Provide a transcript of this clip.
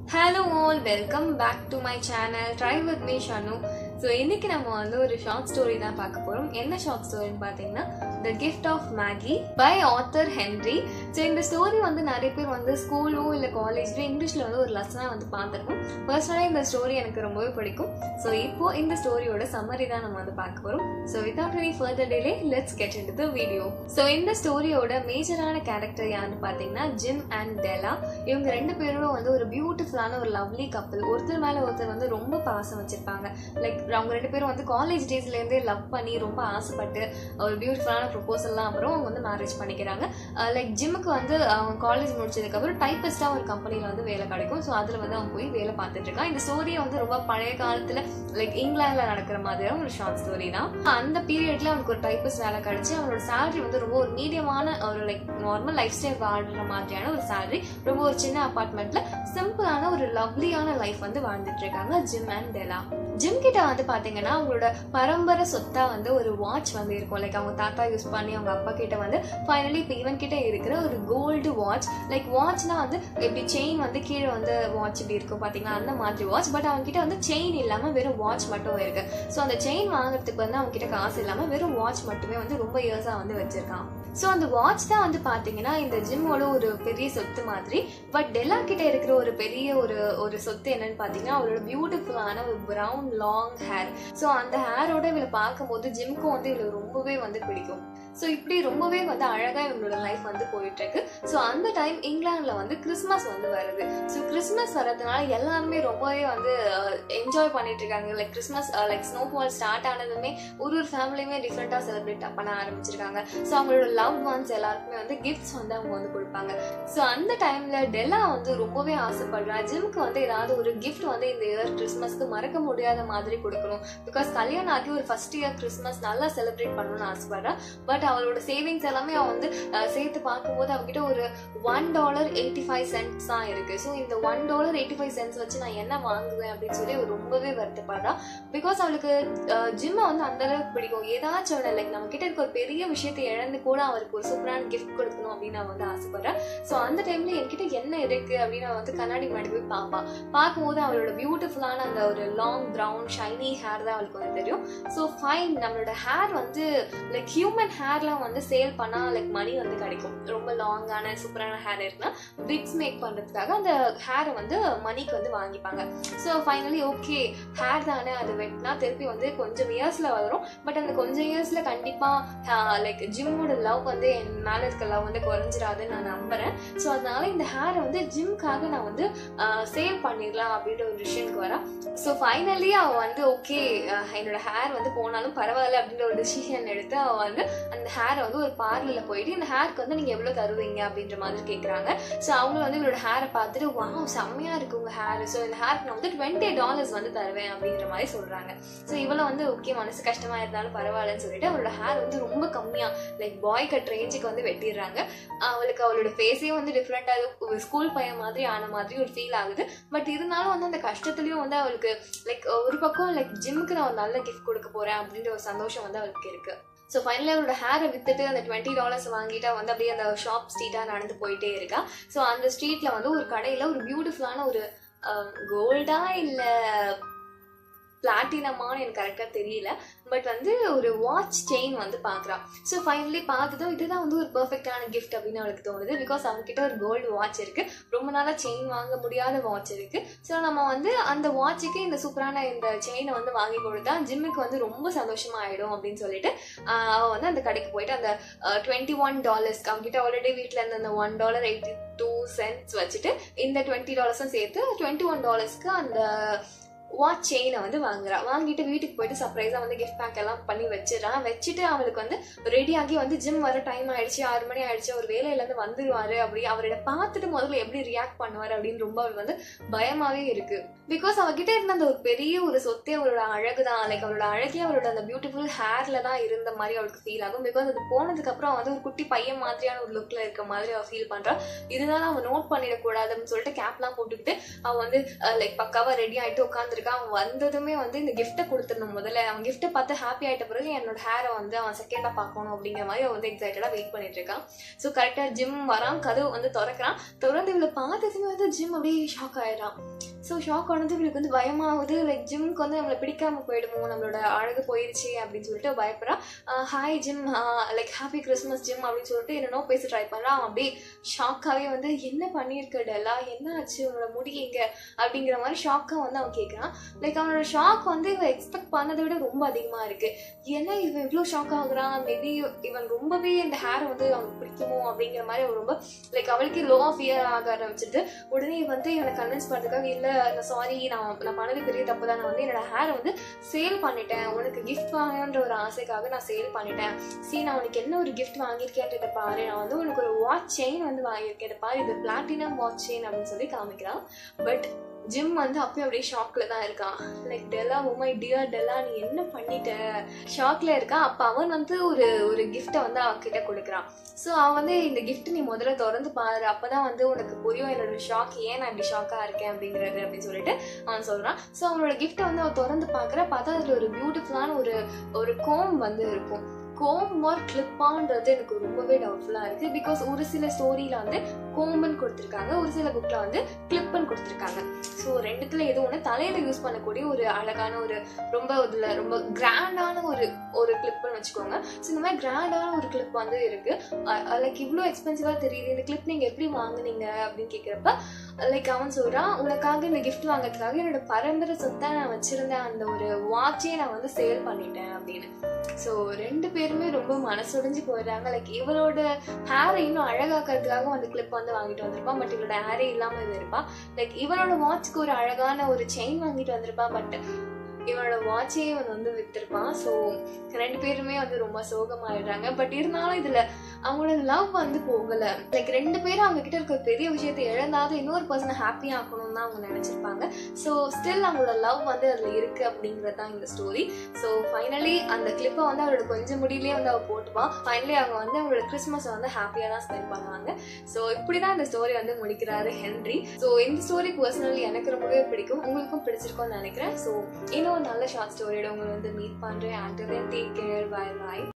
hello all welcome back to my channel try with me Shanu so இன்னைக்கு நம்ம வந்து ஒரு ஷார்ட் ஸ்டோரி தான் பார்க்க போகிறோம் என்ன ஷார்ட் ஸ்டோரின்னு பார்த்தீங்கன்னா the gift of Maggie by author Henry so இந்த ஸ்டோரி வந்து நிறைய பேர் வந்து ஸ்கூலோ இல்லை காலேஜ்லோ இங்கிலீஷில் வந்து ஒரு லெசனாக வந்து பார்த்துருக்கோம் பர்சனலாக இந்த ஸ்டோரி எனக்கு ரொம்பவே பிடிக்கும் ஸோ இப்போ இந்த ஸ்டோரியோட சம்மரி தான் நம்ம வந்து பார்க்க போகிறோம் so without any further delay let's get in the video so இந்த ஸ்டோரியோட மேஜரான கேரக்டர் யாருன்னு பார்த்தீங்கன்னா ஜிம் அண்ட் டெலா இவங்க ரெண்டு பேரும் வந்து ஒரு பியூட்டிஃபுல்லான ஒரு லவ்லி கப்பல் ஒருத்தர் மேல ஒருத்தர் வந்து ரொம்ப பாசம் வச்சிருப்பாங்க லைக் அவங்க ரெண்டு பேரும் வந்து காலேஜ் டேஸ்ல இருந்தே லவ் பண்ணி ரொம்ப ஆசைப்பட்டு ஒரு பியூட்டிஃபுல்லான ப்ரொபோசல்லாம் அப்புறம் அவங்க வந்து மேரேஜ் பண்ணிக்கிறாங்க லைக் ஜிம்முக்கு வந்து அவங்க காலேஜ் முடிச்சதுக்கு அப்புறம் டைப்பிஸ்டா ஒரு கம்பெனில வந்து வேலை கிடைக்கும் ஸோ அதுல வந்து அவங்க போய் வேலை பார்த்துட்டு இருக்கான் இந்த ஸ்டோரியை வந்து ரொம்ப பழைய காலத்துல லைக் இங்கிலாந்துல நடக்கிற மாதிரியான ஒரு ஷார்ட் ஸ்டோரி தான் அந்த பீரியட்ல அவனுக்கு ஒரு டைப்பிஸ்ட் வேலை கிடைச்சு அவனோட சேலரி வந்து ரொம்ப ஒரு மீடியமான ஒரு லைக் நார்மல் லைஃப் ஸ்டைல் வாழ்ற மாதிரியான ஒரு சேலரி ரொம்ப ஒரு சின்ன அபார்ட்மெண்ட்ல சிம்பிளான ஒரு லவ்லியான லைஃப் வந்து வாழ்ந்துட்டு இருக்காங்க ஜிம் அண்ட் டெலா ஜிம் கிட்ட வந்து பாத்தீங்கன்னா அவங்களோட பரம்பரை சொத்தா வந்து ஒரு வாட்ச் வந்து இருக்கும் லைக் அவங்க தாத்தா யூஸ் பண்ணி அவங்க அப்பா கிட்ட வந்து ஃபைனலி இப்போ இவன் கிட்ட இருக்கிற ஒரு கோல்டு வாட்ச் லைக் வாட்ச்னா வந்து எப்படி செயின் வந்து கீழே வந்து வாட்ச் இப்படி இருக்கும் பாத்தீங்கன்னா அந்த மாதிரி வாட்ச் பட் அவங்க கிட்ட வந்து செயின் இல்லாம வெறும் வாட்ச் மட்டும் இருக்கு ஸோ அந்த செயின் வாங்குறதுக்கு வந்து அவங்க கிட்ட காசு இல்லாம வெறும் வாட்ச் மட்டுமே வந்து ரொம்ப இயர்ஸா வந்து வச்சிருக்கான் ஸோ அந்த வாட்ச் தான் வந்து பாத்தீங்கன்னா இந்த ஜிம்மோட ஒரு பெரிய சொத்து மாதிரி பட் டெல்லா கிட்ட இருக்கிற ஒரு பெரிய ஒரு ஒரு சொத்து என்னன்னு பாத்தீங்கன்னா அவளோட பியூட்டிஃபுல்லான ஒரு ப்ரௌன் லாங் ஹேர் ஸோ அந்த ஹேரோட இவளை பார்க்கும்போது ஜிம்க்கும் வந்து இவளுக்கு ரொம்பவே வந்து பிடிக்கும் ஸோ இப்படி ரொம்பவே வந்து அழகா இவங்களோட லைஃப் வந்து போயிட்டு இருக்கு ஸோ அந்த டைம் இங்கிலாந்துல வந்து கிறிஸ்மஸ் வந்து வருது ஸோ கிறிஸ்மஸ் வரதுனால எல்லாருமே ரொம்பவே வந்து என்ஜாய் பண்ணிட்டு இருக்காங்க like Christmas like snowfall start ஆனதுமே ஒரு ஒரு ஃபேமிலியுமே டிஃப்ரெண்டா செலிப்ரேட் பண்ண ஆரம்பிச்சிருக்காங்க ஸோ அவங்களோட லவ் ஒன்ஸ் எல்லாருக்குமே வந்து கிஃப்ட்ஸ் வந்து அவங்க வந்து கொடுப்பாங்க ஸோ அந்த டைம்ல டெல்லா வந்து ரொம்பவே ஆசைப்படுறா ஜிம்க்கு வந்து ஏதாவது ஒரு கிஃப்ட் வந்து இந்த இயர் கிறிஸ்மஸ்க்கு மறக்க முடியாத மாதிரி கொடுக்கணும் பிகாஸ் கல்யாணம் ஆகி ஒரு ஃபர்ஸ்ட் இயர் கிறிஸ்மஸ் நல்லா செலிப்ரேட் பண்ணணும்னு ஆசைப்படுறா பட் அவளோட சேவிங்ஸ் எல்லாமே அவன் வந்து சேர்த்து பார்க்கும்போது அவகிட்ட ஒரு one dollar eighty five cents தான் இருக்கு ஸோ இந்த one dollar eighty five cents வச்சு நான் என்ன வாங்குவேன் அப்படின்னு சொல்லி அவள் ரொம்பவே வருத்தப்படுறா பிகாஸ் அவளுக்கு ஜிம்மை வந்து அந்த அளவுக்கு பிடிக்கும் ஏதாச்சும் அவளை லைக் நம்ம கிட்ட இருக்க ஒரு பெரிய விஷயத்தை இழந்து கூட அவருக்கு ஒரு சூப்பரான கிஃப்ட் கொடுக்கணும் அப்படின்னு அவன் வந்து ஆசைப்படுறா ஸோ அந்த டைம்ல என்கிட்ட என்ன இருக்கு அப்படின்னு அவன் வந்து கண்ணாடி முன்னாடி போய் பார்ப்பான் பார்க்கும்போது அவளோட பியூட்டிஃபுல்லான அந்த ஒரு லாங் ப்ரவுன் ஷைனி ஹேர் தான் அவளுக்கு வந்து தெரியும் ஸோ ஃபைன் நம்மளோட ஹேர் வந்து லைக் ஹியூமன் ஹேர்லாம் வந்து சேல் பண்ணா லைக் மணி வந்து கிடைக்கும் ரொம்ப லாங்கான சூப்பரான ஹேர் இருக்குன்னா பிக்ஸ் மேக் பண்றதுக்காக அந்த ஹேரை வந்து மணிக்கு வந்து வாங்கிப்பாங்க ஸோ ஃபைனலி ஓகே ஹேர் தானே அது வெட்டினா திருப்பி வந்து கொஞ்சம் இயர்ஸ்ல வளரும் பட் அந்த கொஞ்சம் இயர்ஸ்ல கண்டிப்பா லைக் ஜிம்மோட லவ் வந்து என் மேல இருக்க லவ் வந்து குறைஞ்சிராதுன்னு நான் நம்புறேன் ஸோ அதனால இந்த ஹேரை வந்து ஜிம்காக நான் வந்து சேவ் பண்ணிடலாம் அப்படின்ற ஒரு விஷயத்துக்கு வரா ஸோ ஃபைனலி அவள் வந்து ஓகே என்னோட ஹேர் வந்து போனாலும் பரவாயில்ல அப்படின்ற ஒரு டிசிஷன் எடுத்து அவள் வந்து அந்த ஹேரை வந்து ஒரு பார்லரில் போயிட்டு இந்த ஹேருக்கு வந்து நீங்கள் எவ்வளோ தருவீங்க அப்படின்ற மாதிரி கேட்குறாங்க ஸோ அவங்க வந்து இவரோட ஹேரை பார்த்துட்டு வா செம்மையாக இருக்கு உங்கள் ஹேர் ஸோ இந்த ஹேருக்கு நான் வந்து டுவெண்ட்டி டாலர்ஸ் வந்து தருவேன் அப்படின்ற மாதிரி சொல்கிறாங்க ஸோ இவளை வந்து ஓகே மனசு கஷ்டமாக இருந்தாலும் பரவாயில்லன்னு சொல்லிட்டு அவளோட ஹேர் வந்து ரொம்ப கம்மியாக லைக் பாய் கட் ரேஞ்சுக்கு வந்து வெட்டிடுறாங்க அவளுக்கு அவளோட ஃபேஸே வந்து டிஃப்ரெண்டாக ஸ்கூல் பையன் மாதிரி ஆன மாதிரி ஒரு ஃபீல் ஆகுது பட் இருந்தாலும் வந்து அந்த கஷ்டத்துலயும் வந்து அவளுக்கு லைக் ஒரு பக்கம் லைக் ஜிம்முக்கு நான் ஒரு நல்ல கிஃப்ட் கொடுக்க போறேன் அப்படின்ற ஒரு சந்தோஷம் வந்து அவளுக்கு இருக்கு ஸோ ஃபைனலி அவரோட ஹேரை வித்துட்டு அந்த டுவெண்ட்டி டாலர்ஸ் வாங்கிட்டு வந்து அப்படியே அந்த ஷாப் ஸ்ட்ரீட்டாக நடந்து போயிட்டே இருக்கா ஸோ அந்த ஸ்ட்ரீட்ல வந்து ஒரு கடையில் ஒரு பியூட்டிஃபுல்லான ஒரு கோல்டா இல்லை பிளாட்டினமான்னு எனக்கு கரெக்டாக தெரியல பட் வந்து ஒரு வாட்ச் செயின் வந்து பார்க்குறான் ஸோ ஃபைனலி பார்த்ததும் இதுதான் வந்து ஒரு பர்ஃபெக்டான கிஃப்ட் அப்படின்னு அவளுக்கு தோணுது பிகாஸ் அவங்ககிட்ட ஒரு கோல்டு வாட்ச் இருக்கு ரொம்ப நாளாக செயின் வாங்க முடியாத வாட்ச் இருக்கு ஸோ நம்ம வந்து அந்த வாட்சுக்கு இந்த சூப்பரான இந்த செயினை வந்து வாங்கி கொடுத்தா ஜிம்முக்கு வந்து ரொம்ப சந்தோஷமா ஆயிடும் அப்படின்னு சொல்லிட்டு அவள் வந்து அந்த கடைக்கு போயிட்டு அந்த டுவெண்ட்டி ஒன் டாலர்ஸ்க்கு அவங்ககிட்ட ஆல்ரெடி வீட்டில் இருந்த அந்த one dollar eighty two cents வச்சுட்டு இந்த டுவெண்ட்டி டாலர்ஸும் சேர்த்து டுவெண்ட்டி ஒன் டாலர்ஸ்க்கு அந்த வாட்ச் செயினை வந்து வாங்குறா வாங்கிட்டு வீட்டுக்கு போயிட்டு சர்ப்ரைஸா வந்து கிஃப்ட் பேக் எல்லாம் பண்ணி வச்சிடறான் வச்சுட்டு அவளுக்கு வந்து ரெடி ஆகி வந்து ஜிம் வர டைம் ஆயிடுச்சு ஆறு மணி ஆயிடுச்சு ஒரு வேலையில இருந்து வந்துருவாரு அப்படி அவரோட பார்த்துட்டு முதல்ல எப்படி ரியாக்ட் பண்ணுவாரு அப்படின்னு ரொம்ப அவளுக்கு வந்து பயமாவே இருக்கு பிகாஸ் அவகிட்ட இருந்த அந்த ஒரு பெரிய ஒரு சொத்தே அவளோட அழகு தான் லைக் அவளோட அழகே அவளோட அந்த பியூட்டிஃபுல் ஹேர்ல தான் இருந்த மாதிரி அவளுக்கு ஃபீல் ஆகும் பிகாஸ் அது போனதுக்கு அப்புறம் வந்து ஒரு குட்டி பையன் மாதிரியான ஒரு லுக்ல இருக்க மாதிரி அவள் ஃபீல் பண்றா இதனால அவன் நோட் பண்ணிடக்கூடாதுன்னு சொல்லிட்டு கேப்லாம் போட்டுக்கிட்டு அவன் வந்து லைக் பக்காவா ரெடி ஆயிட்டு உட்காந்துருக்கா வந்திருக்கான் அவன் வந்ததுமே வந்து இந்த கிஃப்ட்டை கொடுத்துடணும் முதல்ல அவன் கிஃப்ட்டை பார்த்து ஹாப்பி ஆயிட்ட பிறகு என்னோட ஹேரை வந்து அவன் செகண்டாக பார்க்கணும் அப்படிங்கிற மாதிரி அவன் வந்து எக்ஸைட்டடாக வெயிட் பண்ணிட்டு இருக்கான் ஸோ கரெக்டாக ஜிம் வரான் கதவு வந்து திறக்கிறான் திறந்து இவளை பார்த்ததுமே வந்து ஜிம் அப்படியே ஷாக் ஆயிடுறான் ஸோ ஷாக் ஆனது இவளுக்கு வந்து பயமாகுது லைக் ஜிம்க்கு வந்து நம்மளை பிடிக்காம போயிடுமோ நம்மளோட அழகு போயிடுச்சு அப்படின்னு சொல்லிட்டு பயப்படுறா hi Jim like happy Christmas Jim அப்படின்னு சொல்லிட்டு என்னென்னோ பேச ட்ரை பண்ணுறான் அவன் அப்படியே ஷாக்காகவே வந்து என்ன பண்ணியிருக்க டெல்லா என்ன ஆச்சு உன்னோட முடி எங்க அப்படிங்கிற மாதிரி ஷாக்காக வந்து அவன் கேட்குறான் லைக் அவனோட ஷாக் வந்து இவன் எக்ஸ்பெக்ட் பண்ணதை விட ரொம்ப அதிகமாக இருக்கு ஏன்னா இவன் இவ்வளோ ஷாக் ஆகுறான் மேபி இவன் ரொம்பவே இந்த ஹேரை வந்து அவனுக்கு பிடிக்குமோ அப்படிங்கிற மாதிரி அவன் ரொம்ப லைக் அவளுக்கு லோ ஃபியர் ஆக ஆரம்பிச்சிட்டு உடனே வந்து இவனை கன்வின்ஸ் பண்ணுறதுக்காக இல்லை சாரி நான் நான் பண்ணது பெரிய தப்பு தான் நான் வந்து என்னோட ஹேரை வந்து சேல் பண்ணிட்டேன் உனக்கு கிஃப்ட் வாங்கணுன்ற ஒரு ஆசைக்காக நான் சேல் பண்ணிட்டேன் சரி நான் உனக்கு என்ன ஒரு கிஃப்ட் வாங்கியிருக்கேன்றத பாரு நான் வந்து உனக்கு ஒரு வாட்ச் செயின் வந்து வாங்கியிருக்கேன் இதை பாரு இது பிளாட்டினம் வாட்ச் செயின் அப்படின்னு சொல்லி காமிக்கிறான் பட் ஜிம் வந்து அப்பயும் அப்படியே ஷாக்ல தான் இருக்கான் லைக் டெல்லா உமை டியர் டெல்லா நீ என்ன பண்ணிட்ட ஷாக்ல இருக்கான் அப்ப அவன் வந்து ஒரு ஒரு கிஃப்ட்டை வந்து அவகிட்ட கொடுக்குறான் ஸோ அவன் வந்து இந்த கிஃப்ட் நீ முதல்ல திறந்து பாரு அப்பதான் வந்து உனக்கு புரியும் என்னோட ஷாக் ஏன் நான் இப்படி ஷாக்கா இருக்கேன் அப்படிங்கிறது அப்படின்னு சொல்லிட்டு அவன் சொல்றான் ஸோ அவனோட கிஃப்ட்டை வந்து அவன் திறந்து பார்க்குற பார்த்தா அதுல ஒரு பியூட்டிஃபுல்லான ஒரு ஒரு கோம் வந்து இருக்கும் கோம் ஆர் கிளிப்பான்றது எனக்கு ரொம்பவே டவுட்ஃபுல்லாக இருக்கு பிகாஸ் ஒரு சில ஸ்டோரியில வந்து கோம்பன் கொடுத்துருக்காங்க ஒரு சில புக்ல வந்து கிளிப்பன் கொடுத்துருக்காங்க ஸோ ரெண்டுத்துல ஏதோ ஒன்று தலையில யூஸ் பண்ணக்கூடிய ஒரு அழகான ஒரு ரொம்ப இதுல ரொம்ப கிராண்டான ஒரு ஒரு கிளிப்னு வச்சுக்கோங்க ஸோ இந்த மாதிரி கிராண்டான ஒரு கிளிப் வந்து இருக்கு லைக் இவ்வளோ எக்ஸ்பென்சிவா தெரியுது இந்த கிளிப் நீங்க எப்படி வாங்குனீங்க அப்படின்னு கேட்குறப்ப லைக் அவன் சொல்றான் உனக்காக இந்த கிஃப்ட் வாங்குறதுக்காக என்னோட பரம்பரை சொத்தை நான் வச்சிருந்தேன் அந்த ஒரு வாட்சே நான் வந்து சேல் பண்ணிட்டேன் அப்படின்னு ஸோ ரெண்டு பேருமே ரொம்ப மனசுடைஞ்சு போயிடுறாங்க லைக் இவளோட ஹேரை இன்னும் அழகாக்கிறதுக்காக அந்த கிளிப் வந்து வாங்கிட்டு வந்திருப்பான் பட் இவளோட ஹேரே இல்லாமல் இது இருப்பா லைக் இவனோட வாட்ச்க்கு ஒரு அழகான ஒரு செயின் வாங்கிட்டு வந்திருப்பான் பட் இவனோட வாட்சே இவன் வந்து வித்திருப்பான் ஸோ ரெண்டு பேருமே வந்து ரொம்ப சோகமாயிடுறாங்க பட் இருந்தாலும் இதுல அவங்களோட லவ் வந்து போகல லைக் ரெண்டு பேரும் அவங்க கிட்ட இருக்க பெரிய விஷயத்தை இழந்தாத இன்னொரு பர்சனை ஹாப்பி ஆக்கணும்னு தான் அவங்க நினைச்சிருப்பாங்க ஸோ ஸ்டில் அவங்களோட லவ் வந்து அதுல இருக்கு அப்படிங்கிறது தான் இந்த ஸ்டோரி ஸோ ஃபைனலி அந்த கிளிப்பை வந்து அவளோட கொஞ்சம் முடியிலே வந்து அவள் போட்டுப்பான் ஃபைனலி அவங்க வந்து அவங்களோட கிறிஸ்மஸை வந்து ஹாப்பியாக தான் ஸ்பெண்ட் பண்ணுவாங்க ஸோ இப்படி தான் இந்த ஸ்டோரி வந்து முடிக்கிறாரு ஹென்ரி ஸோ இந்த ஸ்டோரி பர்சனலி எனக்கு ரொம்பவே பிடிக்கும் உங்களுக்கும் பிடிச்சிருக்கும்னு நினைக்கிறேன் ஸோ இன்னும் நல்ல ஷார்ட் ஸ்டோரியோட உங்களை வந்து மீட் பண்ணுறேன் and take care bye bye